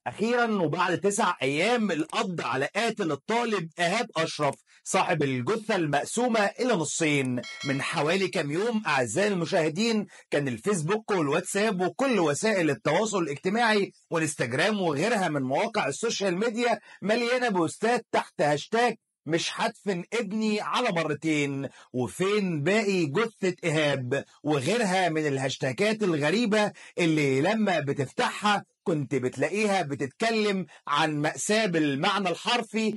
أخيرا وبعد تسع أيام القبض على قاتل الطالب إيهاب أشرف صاحب الجثة المقسومة إلى نصين من حوالي كام يوم أعزائي المشاهدين كان الفيسبوك والواتساب وكل وسائل التواصل الاجتماعي والانستجرام وغيرها من مواقع السوشيال ميديا مليانة بوستات تحت هاشتاج مش هدفن ابني على مرتين وفين باقي جثة إيهاب وغيرها من الهاشتاجات الغريبة اللي لما بتفتحها كنت بتلاقيها بتتكلم عن مأساة بالمعنى الحرفي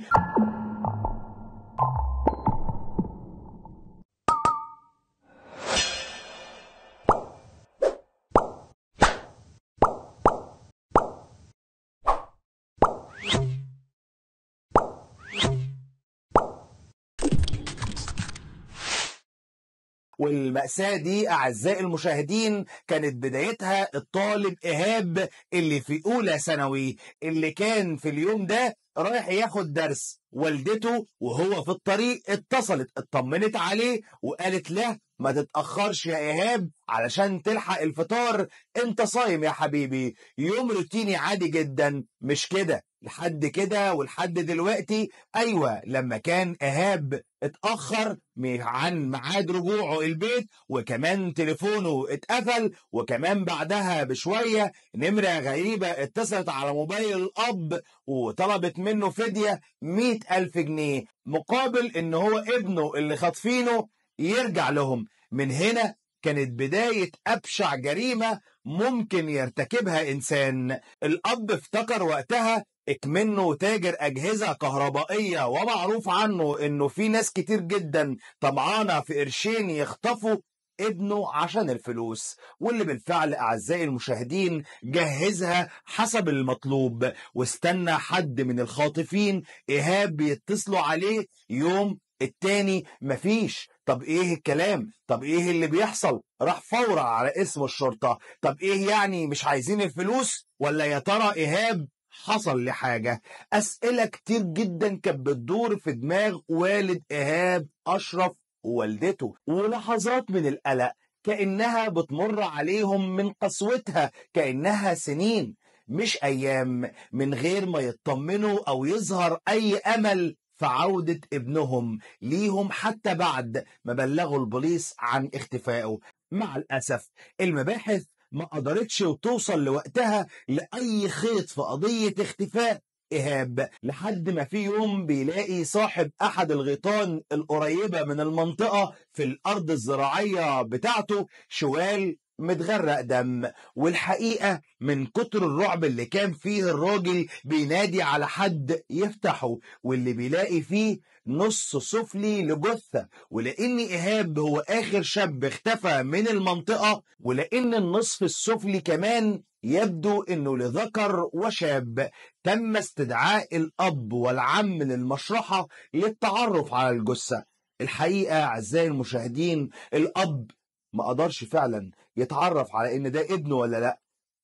والمأساة دي أعزائي المشاهدين كانت بدايتها الطالب إيهاب اللي في أولى ثانوي اللي كان في اليوم ده رايح ياخد درس والدته وهو في الطريق اتصلت اطمنت عليه وقالت له ما تتأخرش يا إيهاب علشان تلحق الفطار انت صايم يا حبيبي يوم روتيني عادي جدا مش كده لحد كده ولحد دلوقتي ايوه لما كان ايهاب اتاخر عن ميعاد رجوعه البيت وكمان تليفونه اتقفل وكمان بعدها بشويه نمره غريبه اتصلت على موبايل الاب وطلبت منه فديه مئة ألف جنيه مقابل ان هو ابنه اللي خاطفينه يرجع لهم من هنا كانت بداية أبشع جريمة ممكن يرتكبها إنسان الأب افتكر وقتها اكمنه تاجر أجهزة كهربائية ومعروف عنه إنه في ناس كتير جدا طمعانة في قرشين يخطفوا ابنه عشان الفلوس واللي بالفعل أعزائي المشاهدين جهزها حسب المطلوب واستنى حد من الخاطفين إيهاب بيتصلوا عليه يوم التاني مفيش طب ايه الكلام طب ايه اللي بيحصل راح فورا على اسم الشرطة طب ايه يعني مش عايزين الفلوس ولا يا ترى ايهاب حصل لحاجة أسئلة كتير جدا كانت بتدور في دماغ والد إيهاب أشرف ووالدته ولحظات من القلق كأنها بتمر عليهم من قسوتها كأنها سنين مش أيام من غير ما يطمنوا أو يظهر أي أمل في عودة ابنهم ليهم حتى بعد ما بلغوا البوليس عن اختفائه مع الأسف المباحث ما قدرتش وتوصل لوقتها لأي خيط في قضية اختفاء إيهاب لحد ما في يوم بيلاقي صاحب أحد الغيطان القريبة من المنطقة في الأرض الزراعية بتاعته شوال متغرق دم والحقيقة من كتر الرعب اللي كان فيه الراجل بينادي على حد يفتحه واللي بيلاقي فيه نص سفلي لجثة ولأن إيهاب هو آخر شاب اختفى من المنطقة ولأن النصف السفلي كمان يبدو أنه لذكر وشاب تم استدعاء الأب والعم للمشرحة للتعرف على الجثة الحقيقة أعزائي المشاهدين الأب ما قدرش فعلا يتعرف على ان ده ابنه ولا لا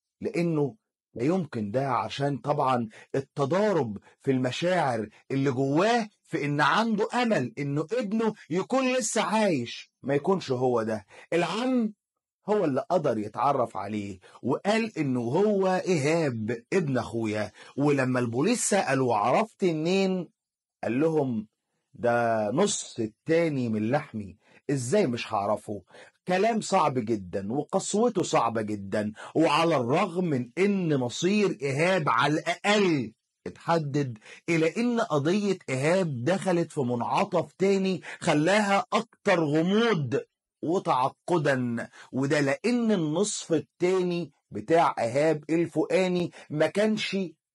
لانه لا يمكن ده عشان طبعا التضارب في المشاعر اللي جواه في ان عنده امل انه ابنه يكون لسه عايش ما يكونش هو ده العم هو اللي قدر يتعرف عليه وقال انه هو ايهاب ابن اخويا ولما البوليس سأل وعرفت منين قال لهم ده نص التاني من لحمي ازاي مش هعرفه كلام صعب جدا وقسوته صعبة جدا وعلى الرغم من ان مصير ايهاب على الاقل اتحدد الى ان قضية ايهاب دخلت في منعطف تاني خلاها اكتر غموض وتعقدا وده لان النصف التاني بتاع ايهاب الفؤاني ما كانش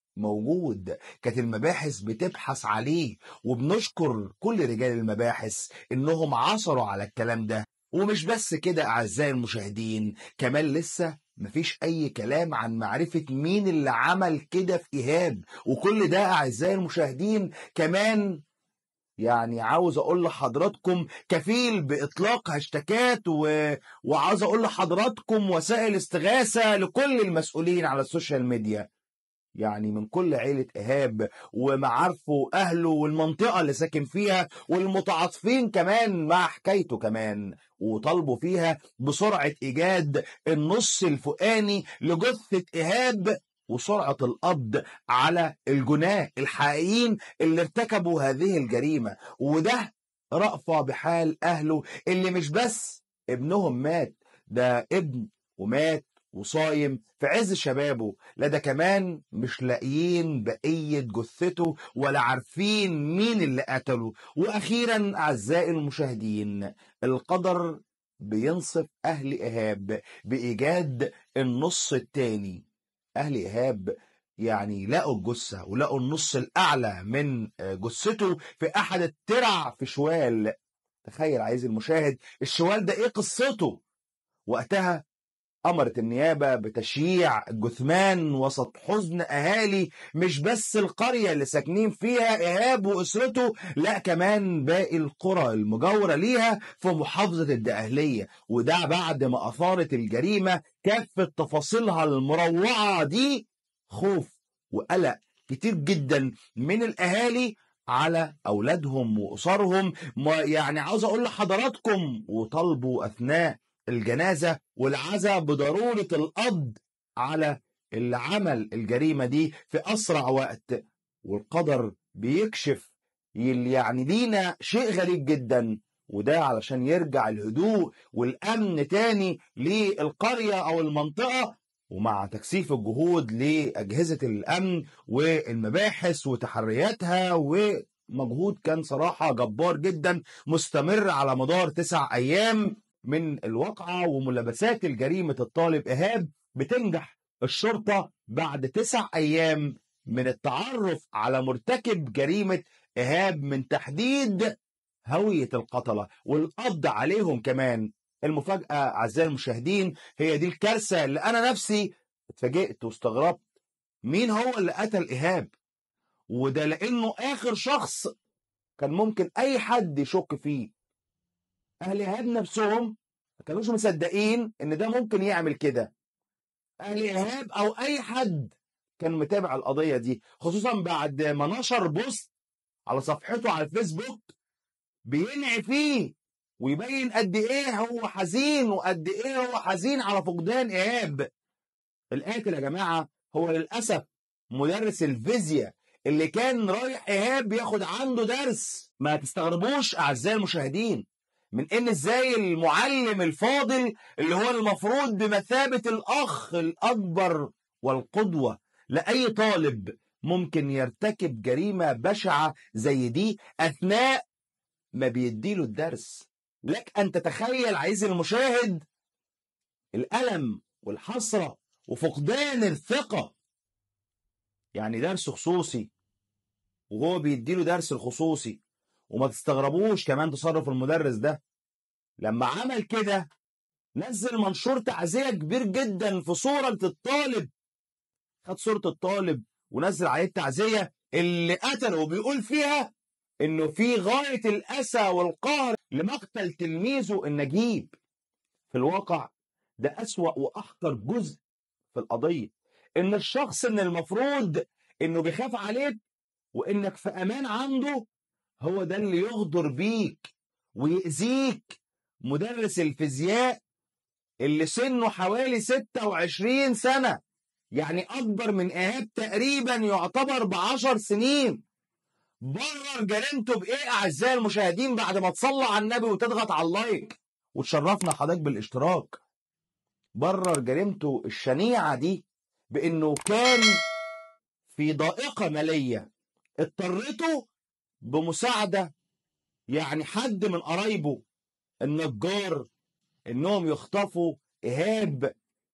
موجود كانت المباحث بتبحث عليه وبنشكر كل رجال المباحث انهم عثروا على الكلام ده ومش بس كده اعزائي المشاهدين كمان لسه مفيش اي كلام عن معرفة مين اللي عمل كده في ايهاب وكل ده اعزائي المشاهدين كمان يعني عاوز اقول لحضراتكم كفيل باطلاق هاشتاجات و... وعاوز اقول لحضراتكم وسائل استغاثة لكل المسؤولين على السوشيال ميديا يعني من كل عيلة إيهاب ومعارفه وأهله والمنطقة اللي ساكن فيها والمتعاطفين كمان مع حكايته كمان وطالبوا فيها بسرعة إيجاد النص الفوقاني لجثة إيهاب وسرعة القبض على الجناه الحقيقيين اللي ارتكبوا هذه الجريمة وده رأفة بحال أهله اللي مش بس ابنهم مات ده ابن ومات وصايم في عز شبابه لا ده كمان مش لاقيين بقية جثته ولا عارفين مين اللي قتله وأخيرا أعزائي المشاهدين القدر بينصف أهل إيهاب بإيجاد النص التاني أهل إيهاب يعني لقوا الجثة ولقوا النص الأعلى من جثته في أحد الترع في شوال تخيل عايز المشاهد الشوال ده إيه قصته وقتها أمرت النيابة بتشييع الجثمان وسط حزن أهالي مش بس القرية اللي ساكنين فيها إيهاب وأسرته لا كمان باقي القرى المجاورة ليها في محافظة الدقهلية وده بعد ما أثارت الجريمة كافة تفاصيلها المروعة دي خوف وقلق كتير جدا من الأهالي على أولادهم وأسرهم ما يعني عاوز أقول لحضراتكم وطالبوا أثناء الجنازة والعزاء بضرورة القبض على اللي عمل الجريمة دي في أسرع وقت والقدر بيكشف يعني لينا شيء غريب جدا وده علشان يرجع الهدوء والأمن تاني للقرية أو المنطقة ومع تكثيف الجهود لأجهزة الأمن والمباحث وتحرياتها ومجهود كان صراحة جبار جدا مستمر على مدار تسع أيام من الواقعة وملابسات الجريمة الطالب إيهاب بتنجح الشرطة بعد تسع أيام من التعرف على مرتكب جريمة إيهاب من تحديد هوية القتلة والقبض عليهم كمان المفاجأة أعزائي المشاهدين هي دي الكارثة اللي أنا نفسي اتفاجئت واستغربت مين هو اللي قتل إيهاب وده لأنه آخر شخص كان ممكن أي حد يشك فيه أهل إيهاب نفسهم ما كانوش مصدقين إن ده ممكن يعمل كده أهل إيهاب أو أي حد كان متابع القضية دي خصوصا بعد ما نشر بوست على صفحته على الفيسبوك بينعي فيه ويبين قد ايه هو حزين وقد ايه هو حزين على فقدان ايهاب القاتل يا جماعه هو للاسف مدرس الفيزياء اللي كان رايح ايهاب ياخد عنده درس ما تستغربوش اعزائي المشاهدين من ان ازاي المعلم الفاضل اللي هو المفروض بمثابه الاخ الاكبر والقدوه لاي طالب ممكن يرتكب جريمه بشعه زي دي اثناء ما بيديله الدرس لك أن تتخيل عايز المشاهد الألم والحسرة وفقدان الثقة يعني درس خصوصي وهو بيديله درس الخصوصي وما تستغربوش كمان تصرف المدرس ده لما عمل كده نزل منشور تعزية كبير جدا في صورة الطالب خد صورة الطالب ونزل عليه التعزية اللي قتله وبيقول فيها انه في غاية الأسى والقهر لمقتل تلميذه النجيب في الواقع ده أسوأ وأحقر جزء في القضية إن الشخص إن المفروض إنه بيخاف عليك وإنك في أمان عنده هو ده اللي يغدر بيك ويأذيك مدرس الفيزياء اللي سنه حوالي 26 سنة يعني أكبر من إيهاب تقريبا يعتبر بعشر سنين برر جريمته بايه اعزائي المشاهدين بعد ما تصلى على النبي وتضغط على اللايك وتشرفنا حضرتك بالاشتراك برر جريمته الشنيعه دي بانه كان في ضائقه ماليه اضطرته بمساعده يعني حد من قرايبه النجار انهم يخطفوا ايهاب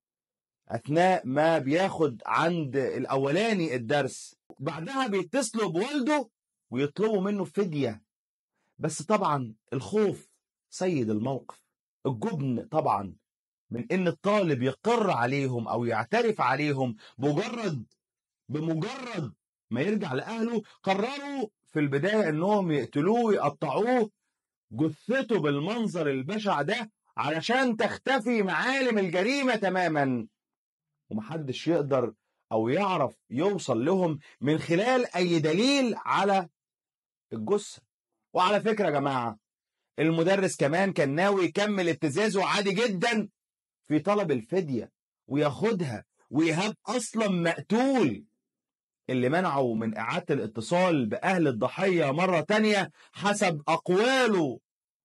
اثناء ما بياخد عند الاولاني الدرس بعدها بيتصلوا بوالده ويطلبوا منه فدية بس طبعا الخوف سيد الموقف الجبن طبعا من ان الطالب يقر عليهم او يعترف عليهم مجرد بمجرد ما يرجع لاهله قرروا في البدايه انهم يقتلوه ويقطعوه جثته بالمنظر البشع ده علشان تختفي معالم الجريمه تماما ومحدش يقدر او يعرف يوصل لهم من خلال اي دليل على الجثه وعلى فكره يا جماعه المدرس كمان كان ناوي يكمل ابتزازه عادي جدا في طلب الفديه وياخدها وإيهاب أصلا مقتول اللي منعه من إعادة الاتصال بأهل الضحية مرة تانية حسب أقواله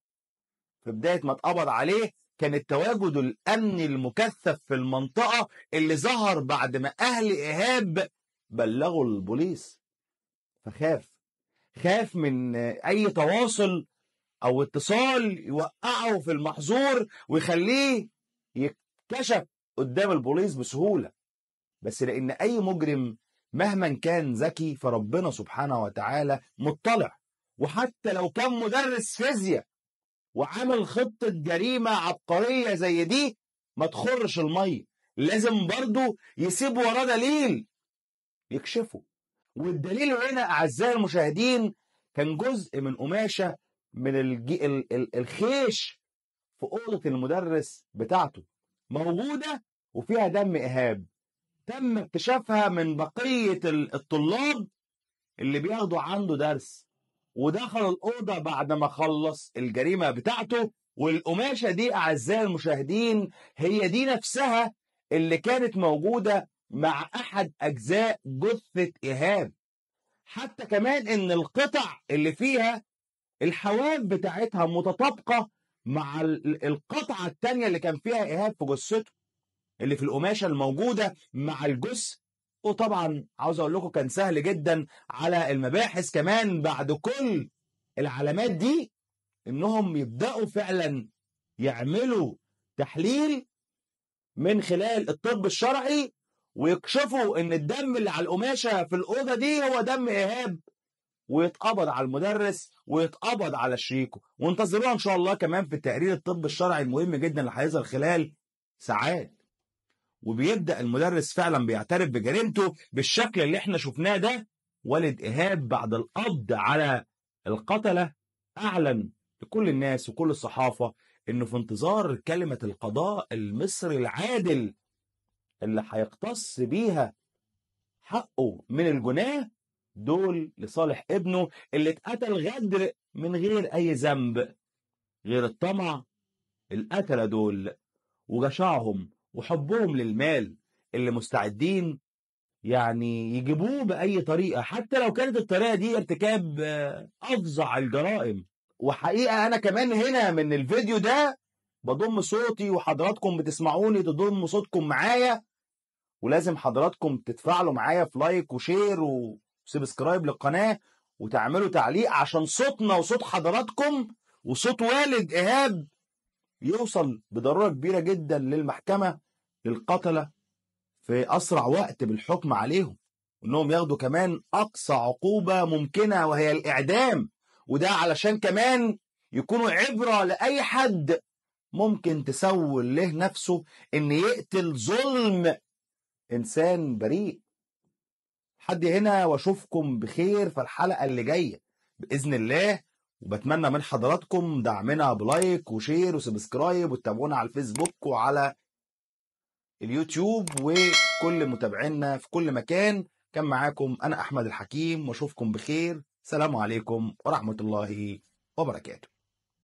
في بداية ما اتقبض عليه كان التواجد الأمني المكثف في المنطقة اللي ظهر بعد ما أهل إيهاب بلغوا البوليس فخاف خاف من أي تواصل أو اتصال يوقعه في المحظور ويخليه يتكشف قدام البوليس بسهولة بس لأن أي مجرم مهما كان ذكي فربنا سبحانه وتعالى مطلع وحتى لو كان مدرس فيزياء وعامل خطة جريمة عبقرية زي دي ما تخرش المية لازم برضو يسيب وراه دليل يكشفه والدليل هنا أعزائي المشاهدين كان جزء من قماشة من الجي... ال... ال... الخيش في أوضة المدرس بتاعته موجودة وفيها دم إيهاب تم اكتشافها من بقية الطلاب اللي بياخدوا عنده درس ودخل الأوضة بعد ما خلص الجريمة بتاعته والقماشة دي أعزائي المشاهدين هي دي نفسها اللي كانت موجودة مع أحد أجزاء جثة إيهاب حتى كمان إن القطع اللي فيها الحواف بتاعتها متطابقة مع القطعة التانية اللي كان فيها إيهاب في جثته اللي في القماشة الموجودة مع الجث وطبعا عاوز أقول لكم كان سهل جدا على المباحث كمان بعد كل العلامات دي إنهم يبدأوا فعلا يعملوا تحليل من خلال الطب الشرعي ويكشفوا ان الدم اللي على القماشه في الاوضه دي هو دم ايهاب ويتقبض على المدرس ويتقبض على شريكه وانتظروها ان شاء الله كمان في التقرير الطب الشرعي المهم جدا اللي هيظهر خلال ساعات وبيبدا المدرس فعلا بيعترف بجريمته بالشكل اللي احنا شفناه ده والد ايهاب بعد القبض على القتله اعلن لكل الناس وكل الصحافه انه في انتظار كلمه القضاء المصري العادل اللي هيقتص بيها حقه من الجناه دول لصالح ابنه اللي اتقتل غدر من غير اي ذنب غير الطمع القتله دول وجشعهم وحبهم للمال اللي مستعدين يعني يجيبوه بأي طريقة حتى لو كانت الطريقة دي ارتكاب أفظع الجرائم وحقيقة أنا كمان هنا من الفيديو ده بضم صوتي وحضراتكم بتسمعوني تضموا صوتكم معايا ولازم حضراتكم تتفاعلوا معايا في لايك وشير وسبسكرايب للقناة وتعملوا تعليق عشان صوتنا وصوت حضراتكم وصوت والد إيهاب يوصل بضرورة كبيرة جدا للمحكمة للقتلة في أسرع وقت بالحكم عليهم إنهم ياخدوا كمان أقصى عقوبة ممكنة وهي الإعدام وده علشان كمان يكونوا عبرة لأي حد ممكن تسول له نفسه إن يقتل ظلم إنسان بريء حد هنا واشوفكم بخير في الحلقة اللي جاية بإذن الله وبتمنى من حضراتكم دعمنا بلايك وشير وسبسكرايب وتتابعونا على الفيسبوك وعلى اليوتيوب وكل متابعينا في كل مكان كان معاكم أنا أحمد الحكيم واشوفكم بخير سلام عليكم ورحمة الله وبركاته